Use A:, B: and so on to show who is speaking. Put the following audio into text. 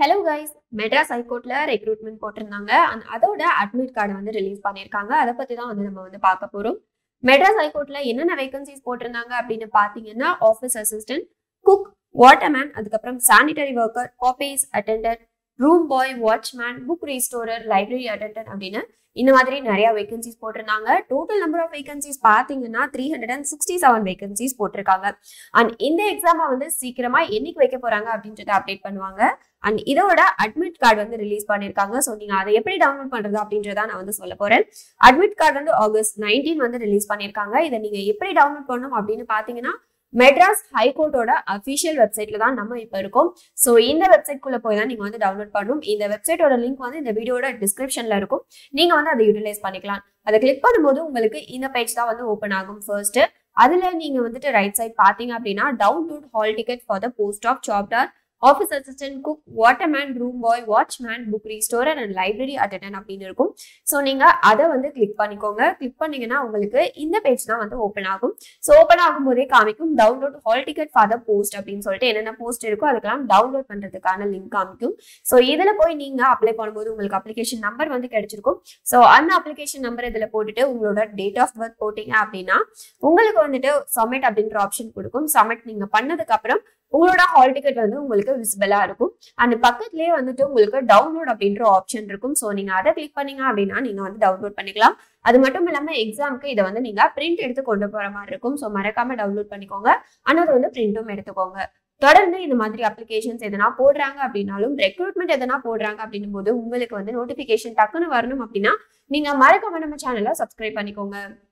A: hello guys Madras ஹைகோர்ட்ல recruitment போட்டிருந்தாங்க and அதோட அட்மிட் கார்டு வந்து ரிலீஸ் பண்ணியிருக்காங்க அதை பத்தி தான் வந்து நம்ம வந்து பார்க்க போறோம் மெட்ராஸ் ஹைகோர்ட்ல என்னென்ன வேகன்சிஸ் போட்டிருந்தாங்க அப்படின்னு பார்த்தீங்கன்னா ஆஃபீஸ் அசிஸ்டன்ட் குக் வாட்டர்மேன் அதுக்கப்புறம் sanitary worker office attendant room boy watchman book restorer library attendant அப்படின்னு இந்த மாதிரி நிறைய வேகன்சிஸ் போட்டிருந்தாங்க டோட்டல் நம்பர் ஆஃப் வேகன்சிஸ் பார்த்தீங்கன்னா three hundred and sixty seven vacancies போட்டிருக்காங்க அண்ட் இந்த எக்ஸாமை வந்து சீக்கிரமா என்னைக்கு வைக்க போறாங்க அப்படின்றத அப்டேட் பண்ணுவாங்க அண்ட் இதோட அட்மிட் கார்டு வந்து ரிலீஸ் பண்ணிருக்காங்க ஸோ நீங்க அதை எப்படி டவுன்லோட் பண்றது அப்படின்றத நான் வந்து சொல்ல போறேன் அட்மிட் கார்டு வந்து ஆகஸ்ட் நைன்டீன் வந்து ரிலீஸ் பண்ணிருக்காங்க இதை நீங்க எப்படி டவுன்லோட் பண்ணணும் அப்படின்னு பாத்தீங்கன்னா மெட்ராஸ் ஹைகோர்ட்டோட அஃபிஷியல் வெப்சைட்ல தான் நம்ம இப்போ இருக்கோம் ஸோ இந்த வெப்சைட் குள்ள போய் தான் நீங்க வந்து டவுன்லோட் பண்ணணும் இந்த வெப்சைட்டோட லிங்க் வந்து இந்த வீடியோட டிஸ்கிரிப்ஷன்ல இருக்கும் நீங்க வந்து அதை யூட்டிலைஸ் பண்ணிக்கலாம் அதை கிளிக் பண்ணும்போது உங்களுக்கு இந்த பேஜ் தான் வந்து ஓப்பன் ஆகும் ஃபர்ஸ்ட் அதுல நீங்க வந்துட்டு ரைட் சைட் பாத்தீங்க அப்படின்னா download hall ticket for the post of ஜாப்டார் office assistant cook waterman room boy watchman book restorer and library attendant அப்படின்னு இருக்கும் ஸோ நீங்க அதை வந்து கிளிக் பண்ணிக்கோங்க கிளிக் பண்ணீங்கன்னா உங்களுக்கு இந்த பேஜ் தான் வந்து ஓப்பன் ஆகும் ஸோ ஓப்பன் ஆகும் போதே காமிக்கும் download hall ticket for the post அப்படின்னு சொல்லிட்டு என்னென்ன போஸ்ட் இருக்கோ அதுக்கெல்லாம் டவுன்லோட் பண்றதுக்கான லிங்க் காமிக்கும் ஸோ இதுல போய் நீங்க அப்ளை பண்ணும்போது உங்களுக்கு அப்ளிகேஷன் நம்பர் வந்து கிடைச்சிருக்கும் ஸோ அந்த அப்ளிகேஷன் நம்பர் இதுல போட்டுட்டு உங்களோட டேட் ஆஃப் பர்த் போட்டீங்க அப்படின்னா உங்களுக்கு வந்துட்டு சப்மிட் அப்படின்ற ஆப்ஷன் கொடுக்கும் சப்மிட் நீங்க பண்ணதுக்கு அப்புறம் உங்களோட ஹால் டிக்கெட் வந்து உங்களுக்கு விசிபிளா இருக்கும் அந்த பக்கத்துலயே வந்துட்டு உங்களுக்கு டவுன்லோட் அப்படின்ற ஆப்ஷன் இருக்கும் ஸோ நீங்க அதை கிளிக் பண்ணீங்க அப்படின்னா நீங்க வந்து டவுன்லோட் பண்ணிக்கலாம் அது மட்டும் இல்லாம எக்ஸாம்க்கு இதை வந்து நீங்க பிரிண்ட் எடுத்து கொண்டு போற மாதிரி இருக்கும் ஸோ மறக்காம டவுன்லோட் பண்ணிக்கோங்க ஆனால் வந்து பிரிண்ட்டும் எடுத்துக்கோங்க தொடர்ந்து இந்த மாதிரி அப்ளிகேஷன்ஸ் எதனா போடுறாங்க அப்படின்னாலும் ரெக்ரூட்மெண்ட் எதனா போடுறாங்க அப்படின்னும் போது உங்களுக்கு வந்து நோட்டிபிகேஷன் டக்குன்னு வரணும் அப்படின்னா நீங்க மறக்காம நம்ம சேனலை சப்ஸ்கிரைப் பண்ணிக்கோங்க